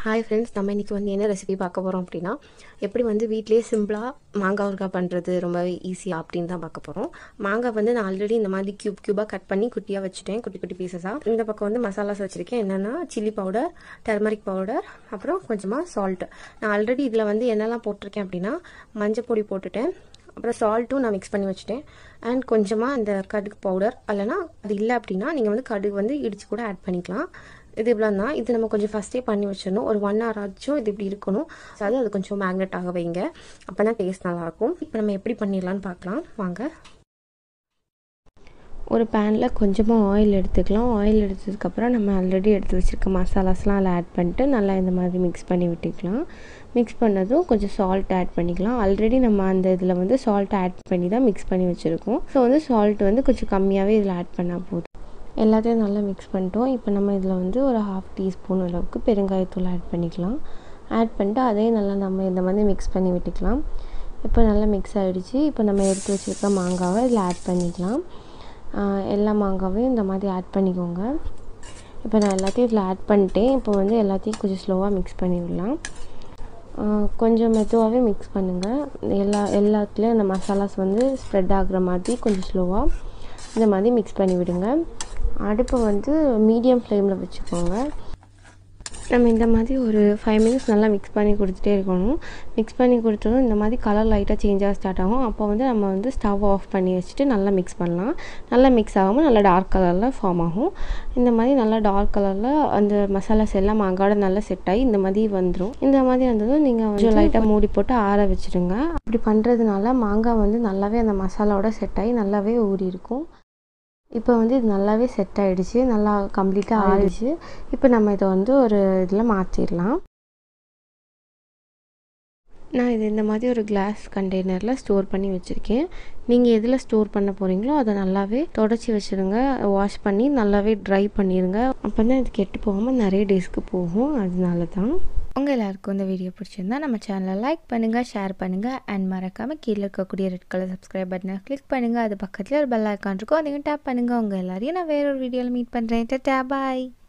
hi friends நம்ம இன்றைக்கி வந்து என்ன ரெசிபி பார்க்க போகிறோம் அப்படின்னா எப்படி வந்து வீட்டிலேயே சிம்பிளாக மாங்காய் ஊறுகாய் பண்ணுறது ரொம்பவே ஈஸியாக அப்படின்னு தான் பார்க்க போகிறோம் மாங்காய் வந்து நான் ஆல்ரெடி இந்த மாதிரி க்யூப் க்யூபாக கட் பண்ணி குட்டியாக வச்சுட்டேன் குட்டி குட்டி பீசஸாக இந்த பக்கம் வந்து மசாலாஸ் வச்சுருக்கேன் என்னென்னா சில்லி பவுடர் டர்மரிக் பவுடர் அப்புறம் கொஞ்சமாக சால்ட்டு நான் ஆல்ரெடி இதில் வந்து என்னெல்லாம் போட்டிருக்கேன் அப்படின்னா மஞ்சள் பொடி போட்டுட்டேன் அப்புறம் சால்ட்டும் நான் மிக்ஸ் பண்ணி வச்சுட்டேன் அண்ட் கொஞ்சமாக அந்த கடுகு பவுடர் இல்லைனா அது இல்லை அப்படின்னா நீங்கள் வந்து கடுகு வந்து இடித்து கூட ஆட் பண்ணிக்கலாம் இது இவ்வளோ தான் இது நம்ம கொஞ்சம் ஃபஸ்ட்டே பண்ணி வச்சிடணும் ஒரு ஒன் ஹவர் ஆச்சும் இது இப்படி இருக்கணும் ஸோ அது அது கொஞ்சம் மேக்னெட் ஆக வைங்க அப்போ தான் டேஸ்ட் நல்லாயிருக்கும் இப்போ நம்ம எப்படி பண்ணிடலான்னு பார்க்கலாம் வாங்க ஒரு பேனில் கொஞ்சமாக ஆயில் எடுத்துக்கலாம் ஆயில் எடுத்ததுக்கப்புறம் நம்ம ஆல்ரெடி எடுத்து வச்சுருக்க மசாலாஸ்லாம் அதில் ஆட் பண்ணிட்டு நல்லா இந்த மாதிரி மிக்ஸ் பண்ணி விட்டுக்கலாம் மிக்ஸ் பண்ணதும் கொஞ்சம் சால்ட் ஆட் பண்ணிக்கலாம் ஆல்ரெடி நம்ம அந்த இதில் வந்து சால்ட் ஆட் பண்ணி தான் மிக்ஸ் பண்ணி வச்சுருக்கோம் ஸோ வந்து சால்ட் வந்து கொஞ்சம் கம்மியாகவே இதில் ஆட் பண்ணால் போதும் எல்லாத்தையும் நல்லா மிக்ஸ் பண்ணிட்டோம் இப்போ நம்ம இதில் வந்து ஒரு ஹாஃப் டீஸ்பூன் அளவுக்கு பெருங்காயத்தூள் ஆட் பண்ணிக்கலாம் ஆட் பண்ணிட்டு அதையும் நல்லா நம்ம இந்த மாதிரி மிக்ஸ் பண்ணி விட்டுக்கலாம் இப்போ நல்லா மிக்ஸ் ஆகிடுச்சு இப்போ நம்ம எடுத்து வச்சுருக்க மாங்காவை இதில் ஆட் பண்ணிக்கலாம் எல்லா மாங்காவையும் இந்த மாதிரி ஆட் பண்ணிக்கோங்க இப்போ நான் எல்லாத்தையும் இதில் ஆட் பண்ணிட்டேன் இப்போ வந்து எல்லாத்தையும் கொஞ்சம் ஸ்லோவாக மிக்ஸ் பண்ணி விடலாம் கொஞ்சம் மெதுவாகவே மிக்ஸ் பண்ணுங்கள் எல்லா எல்லாத்துலேயும் அந்த மசாலாஸ் வந்து ஸ்ப்ரெட் ஆகுற மாதிரி கொஞ்சம் ஸ்லோவாக இந்த மாதிரி மிக்ஸ் பண்ணி விடுங்க அடுப்பை வந்து மீடியம் ஃப்ளேமில் வச்சுக்கோங்க நம்ம இந்த மாதிரி ஒரு ஃபைவ் மினிட்ஸ் நல்லா மிக்ஸ் பண்ணி கொடுத்துட்டே இருக்கணும் மிக்ஸ் பண்ணி கொடுத்ததும் இந்த மாதிரி கலர் லைட்டாக சேஞ்ச் ஆக ஸ்டார்ட் ஆகும் அப்போ வந்து நம்ம வந்து ஸ்டவ் ஆஃப் பண்ணி வச்சுட்டு நல்லா மிக்ஸ் பண்ணலாம் நல்லா மிக்ஸ் ஆகாமல் நல்லா டார்க் கலரில் ஃபார்ம் ஆகும் இந்த மாதிரி நல்லா டார்க் கலரில் அந்த மசாலாஸ் எல்லாம் மாங்காட நல்லா செட் ஆகி இந்த மாதிரி வந்துடும் இந்த மாதிரி வந்ததும் நீங்கள் கொஞ்சம் லைட்டாக மூடி போட்டு ஆற வச்சுடுங்க அப்படி பண்ணுறதுனால மாங்காய் வந்து நல்லாவே அந்த மசாலாவோட செட் ஆகி நல்லாவே ஊறி இருக்கும் இப்போ வந்து இது நல்லாவே செட் ஆகிடுச்சு நல்லா கம்ப்ளீட்டாக ஆறிடுச்சு இப்போ நம்ம இதை வந்து ஒரு இதில் மாற்றிடலாம் நான் இது இந்த மாதிரி ஒரு கிளாஸ் கண்டெய்னரில் ஸ்டோர் பண்ணி வச்சுருக்கேன் நீங்கள் எதில் ஸ்டோர் பண்ண போகிறீங்களோ அதை நல்லாவே தொடச்சி வச்சுருங்க வாஷ் பண்ணி நல்லாவே ட்ரை பண்ணிடுங்க அப்போ தான் இது கெட்டு போகாமல் நிறைய டேஸ்க்கு போகும் அதனால தான் உங்கள் எல்லாருக்கும் இந்த வீடியோ பிடிச்சிருந்தா நம்ம சேனலை லைக் பண்ணுங்கள் ஷேர் பண்ணுங்கள் அண்ட் மறக்காமல் கீழே இருக்கக்கூடிய ரெட் கலர் சப்ஸ்கிரைப் பட்டனை கிளிக் பண்ணுங்கள் அது பக்கத்தில் ஒரு பெல் ஐக்கான் இருக்கும் அதையும் டேப் பண்ணுங்கள் உங்கள் எல்லாரையும் நான் வேறொரு வீடியோவில் மீட் பண்ணுறேன் டா பாய்